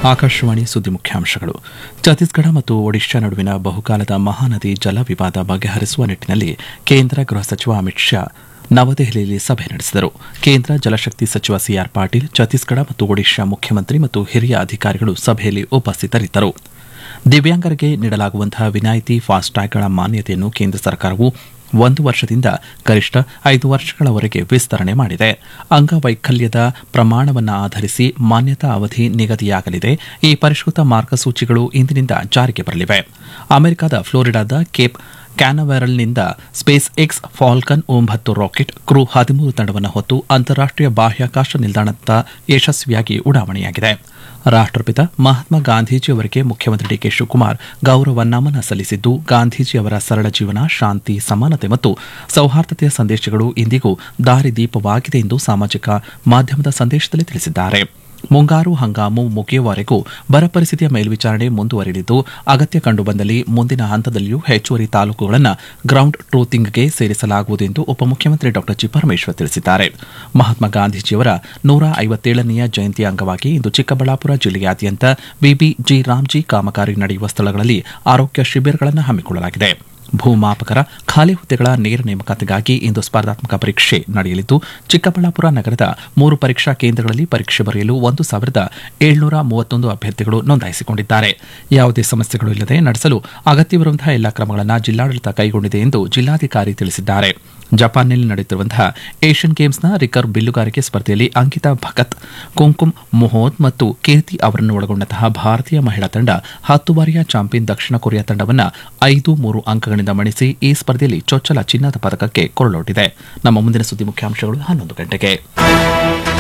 ಆಕಾಶವಾಣಿ ಸುದ್ದಿ ಮುಖ್ಯಾಂಶಗಳು ಛತ್ತೀಸ್ಗಢ ಮತ್ತು ಒಡಿಶಾ ನಡುವಿನ ಬಹುಕಾಲದ ಮಹಾನದಿ ಜಲ ವಿವಾದ ಬಗೆಹರಿಸುವ ನಿಟ್ಟಿನಲ್ಲಿ ಕೇಂದ್ರ ಗೃಹ ಸಚಿವ ಅಮಿತ್ ಶಾ ನವದೆಹಲಿಯಲ್ಲಿ ಸಭೆ ನಡೆಸಿದರು ಕೇಂದ್ರ ಜಲಶಕ್ತಿ ಸಚಿವ ಸಿಆರ್ ಪಾಟೀಲ್ ಛತ್ತೀಸ್ಗಢ ಮತ್ತು ಒಡಿಶಾ ಮುಖ್ಯಮಂತ್ರಿ ಮತ್ತು ಹಿರಿಯ ಅಧಿಕಾರಿಗಳು ಸಭೆಯಲ್ಲಿ ಉಪಸ್ಥಿತರಿದ್ದರು ದಿವ್ಯಾಂಗರಿಗೆ ನೀಡಲಾಗುವಂತಹ ವಿನಾಯಿತಿ ಫಾಸ್ಟ್ಯಾಗ್ಗಳ ಮಾನ್ಯತೆಯನ್ನು ಕೇಂದ್ರ ಸರ್ಕಾರವು ಒಂದು ವರ್ಷದಿಂದ ಗರಿಷ್ಠ ಐದು ವರ್ಷಗಳವರೆಗೆ ವಿಸ್ತರಣೆ ಮಾಡಿದೆ ಅಂಗವೈಕಲ್ಯದ ಪ್ರಮಾಣವನ್ನು ಆಧರಿಸಿ ಮಾನ್ಯತಾ ಅವಧಿ ನಿಗದಿಯಾಗಲಿದೆ ಈ ಪರಿಷ್ಕೃತ ಮಾರ್ಗಸೂಚಿಗಳು ಇಂದಿನಿಂದ ಜಾರಿಗೆ ಬರಲಿವೆ ಅಮೆರಿಕದ ಫ್ಲೋರಿಡಾದ ಕೇಪ್ ಕ್ಯಾನವೆರಲ್ನಿಂದ ಸ್ಪೇಸ್ ಎಕ್ಸ್ ಫಾಲ್ಕನ್ ಒಂಬತ್ತು ರಾಕೆಟ್ ಕ್ರೂ ಹದಿಮೂರು ತಂಡವನ್ನು ಹೊತ್ತು ಅಂತಾರಾಷ್ಟೀಯ ಬಾಹ್ಯಾಕಾಶ ನಿಲ್ದಾಣದತ್ತ ಯಶಸ್ವಿಯಾಗಿ ಉಡಾವಣೆಯಾಗಿದೆ ರಾಷ್ಟ್ರಪಿತ ಮಹಾತ್ಮ ಗಾಂಧೀಜಿಯವರಿಗೆ ಮುಖ್ಯಮಂತ್ರಿ ಡಿಕೆ ಶಿವಕುಮಾರ್ ಗೌರವ ನಮನ ಸಲ್ಲಿಸಿದ್ದು ಗಾಂಧೀಜಿಯವರ ಸರಳ ಜೀವನ ಶಾಂತಿ ಸಮಾನತೆ ಮತ್ತು ಸೌಹಾರ್ದತೆಯ ಸಂದೇಶಗಳು ಇಂದಿಗೂ ದಾರಿದೀಪವಾಗಿದೆ ಎಂದು ಸಾಮಾಜಿಕ ಮಾಧ್ಯಮದ ಸಂದೇಶದಲ್ಲಿ ತಿಳಿಸಿದ್ದಾರೆ ಮುಂಗಾರು ಹಂಗಾಮು ಮುಗಿಯುವವರೆಗೂ ಬರ ಪರಿಸ್ಥಿತಿಯ ಮೇಲ್ವಿಚಾರಣೆ ಮುಂದುವರಿಯಲಿದ್ದು ಅಗತ್ಯ ಕಂಡುಬಂದಲ್ಲಿ ಮುಂದಿನ ಹಂತದಲ್ಲಿಯೂ ಹೆಚ್ಚುವರಿ ತಾಲೂಕುಗಳನ್ನು ಗ್ರೌಂಡ್ ಟ್ರೂತಿಂಗ್ಗೆ ಸೇರಿಸಲಾಗುವುದು ಎಂದು ಉಪಮುಖ್ಯಮಂತ್ರಿ ಡಾ ಜಿ ಪರಮೇಶ್ವರ್ ತಿಳಿಸಿದ್ದಾರೆ ಮಹಾತ್ಮ ಗಾಂಧೀಜಿಯವರ ನೂರ ಐವತ್ತೇಳನೆಯ ಜಯಂತಿ ಅಂಗವಾಗಿ ಇಂದು ಚಿಕ್ಕಬಳ್ಳಾಪುರ ಜಿಲ್ಲೆಯಾದ್ಯಂತ ಬಿಬಿಜಿ ರಾಮ್ಜಿ ಕಾಮಗಾರಿ ನಡೆಯುವ ಸ್ಥಳಗಳಲ್ಲಿ ಆರೋಗ್ಯ ಶಿಬಿರಗಳನ್ನು ಹಮ್ಮಿಕೊಳ್ಳಲಾಗಿದೆ ಭೂಮಾಪಕರ ಖಾಲಿ ಹುದ್ದೆಗಳ ನೇರ ನೇಮಕಾತಿಗಾಗಿ ಇಂದು ಸ್ಪರ್ಧಾತ್ಮಕ ಪರೀಕ್ಷೆ ನಡೆಯಲಿದ್ದು ಚಿಕ್ಕಬಳ್ಳಾಪುರ ನಗರದ ಮೂರು ಪರೀಕ್ಷಾ ಕೇಂದ್ರಗಳಲ್ಲಿ ಪರೀಕ್ಷೆ ಬರೆಯಲು ಒಂದು ಸಾವಿರದ ಏಳ್ನೂರ ಮೂವತ್ತೊಂದು ಅಭ್ಯರ್ಥಿಗಳು ನೋಂದಾಯಿಸಿಕೊಂಡಿದ್ದಾರೆ ಯಾವುದೇ ಸಮಸ್ಯೆಗಳು ಇಲ್ಲದೆ ನಡೆಸಲು ಅಗತ್ಯವಿರುವಂತಹ ಎಲ್ಲಾ ಕ್ರಮಗಳನ್ನು ಜಿಲ್ಲಾಡಳಿತ ಕೈಗೊಂಡಿದೆ ಎಂದು ಜಿಲ್ಲಾಧಿಕಾರಿ ತಿಳಿಸಿದ್ದಾರೆ ಜಪಾನ್ನಲ್ಲಿ ನಡೆಯುತ್ತಿರುವಂತಹ ಏಷ್ಯನ್ ಗೇಮ್ಸ್ನ ರಿಕರ್ವ್ ಬಿಲ್ಲುಗಾರಿಕೆ ಸ್ಪರ್ಧೆಯಲ್ಲಿ ಅಂಕಿತಾ ಭಗತ್ ಕುಂಕುಮ್ ಮೊಹೋದ್ ಮತ್ತು ಕೀರ್ತಿ ಅವರನ್ನು ಒಳಗೊಂಡಂತಹ ಭಾರತೀಯ ಮಹಿಳಾ ತಂಡ ಹತ್ತು ಬಾರಿಯ ಚಾಂಪಿಯನ್ ದಕ್ಷಿಣ ಕೊರಿಯಾ ತಂಡವನ್ನು ಐದು ಮೂರು ಅಂಕಗಳಿಂದ ಮಣಿಸಿ ಈ ಸ್ಪರ್ಧೆಯಲ್ಲಿ ಚೊಚ್ಚಲ ಚಿನ್ನದ ಪದಕಕ್ಕೆ ಕೊರಳೊಡ್ಡಿದೆ ನಮ್ಮ ಮುಂದಿನ ಸುದ್ದಿ ಮುಖ್ಯಾಂಶಗಳು ಹನ್ನೊಂದು ಗಂಟೆಗೆ